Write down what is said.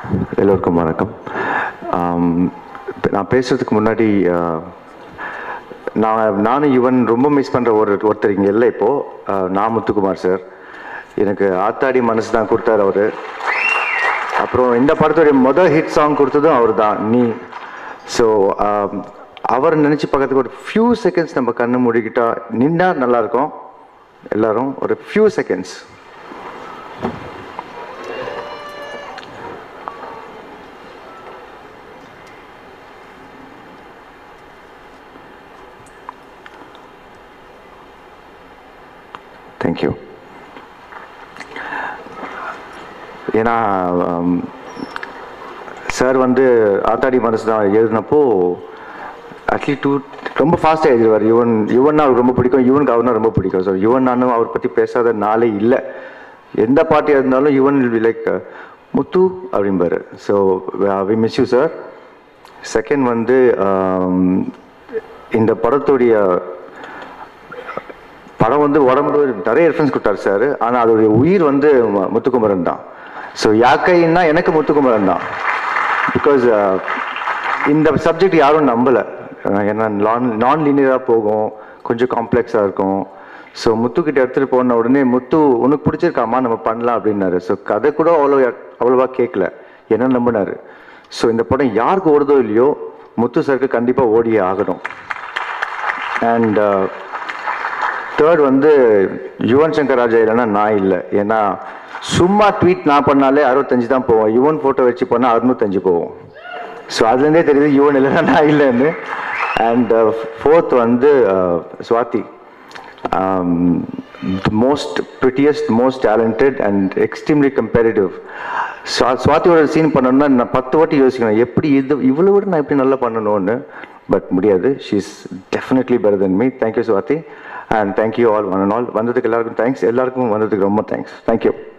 எல்லோருக்கும் வணக்கம் ஆம், இப்ப நான் பேசுறதுக்கு முன்னாடி ஆ, நான் நானும் யுவன் ரொம்ப மிஸ் பண்ணுற ஒரு ஒருத்தர் இங்கே இல்லை இப்போது நான் முத்துக்குமார் சார் எனக்கு ஆத்தாடி மனசு தான் கொடுத்தாரு அவர் அப்புறம் இந்த படத்துடைய மொதல் ஹிட் சாங் கொடுத்ததும் அவர் தான் நீ ஸோ அவர் நினச்சி பார்க்கறதுக்கு ஒரு ஃபியூ செகண்ட்ஸ் நம்ம கண்ணு மூடிக்கிட்டா நின்னா நல்லா இருக்கும் எல்லாரும் ஒரு ஃபியூ செகண்ட்ஸ் தேங்க்யூ ஏன்னா சார் வந்து ஆத்தாடி மனசு தான் எழுதினப்போ அட்லீஸ்ட் டூ ரொம்ப ஃபாஸ்ட்டாக எழுதுவார் யுவன் யுவன் அவருக்கு ரொம்ப பிடிக்கும் யுவனுக்கு அவர்னா ரொம்ப பிடிக்கும் ஸோ யுவன் நானும் அவர் பற்றி பேசாத நாளே இல்லை எந்த பாட்டியாக இருந்தாலும் யுவன் வில் லைக் முத்து அப்படிம்பாரு so we miss you sir second வந்து um, இந்த படத்துடைய படம் வந்து உடம்பு நிறைய ரெஃபரன்ஸ் கொடுத்தாரு சார் ஆனால் அதோடைய உயிர் வந்து மு- முத்துக்குமரன் தான் ஸோ யாக்கைன்னா எனக்கு முத்துக்குமரன் தான் பிகாஸ் இந்த சப்ஜெக்ட் யாரும் நம்பலை ஏன்னா நான் நான் லீனியராக போகும் கொஞ்சம் காம்ப்ளெக்ஸாக இருக்கும் ஸோ முத்துக்கிட்ட எடுத்துகிட்டு போன உடனே முத்து உனக்கு பிடிச்சிருக்காமா நம்ம பண்ணலாம் அப்படின்னாரு ஸோ கதை கூட அவ்வளோ அவ்வளோவா கேட்கல என்ன நம்பினாரு ஸோ இந்த படம் யாருக்கு ஓடுதோ இல்லையோ முத்து சருக்கு கண்டிப்பாக ஓடியே ஆகணும் அண்ட் தேர்ட் வந்து யுவன் சங்கர் ராஜா இல்லைன்னா நான் இல்லை ஏன்னா சும்மா ட்வீட் நான் பண்ணாலே அறுபத்தஞ்சு தான் போவோம் யுவன் ஃபோட்டோ வச்சு பண்ணால் அறுநூத்தஞ்சு போவோம் ஸோ அதுலேருந்தே தெரியுது யுவன் இல்லைன்னா நான் இல்லைன்னு அண்ட் ஃபோர்த் வந்து uh, Swathi most prettiest most talented and extremely comparative சுவாதியோட சீன் பண்ணணும்னா நான் பத்து வாட்டி யோசிக்கணும் எப்படி இது இவ்வளோ விட நான் எப்படி நல்லா பண்ணணும்னு பட் முடியாது she is definitely better than me thank you Swathi and thank you all one and all வந்ததுக்கு எல்லாருக்கும் தேங்க்ஸ் எல்லாருக்கும் வந்ததுக்கு ரொம்ப தேங்க்ஸ் தேங்க்யூ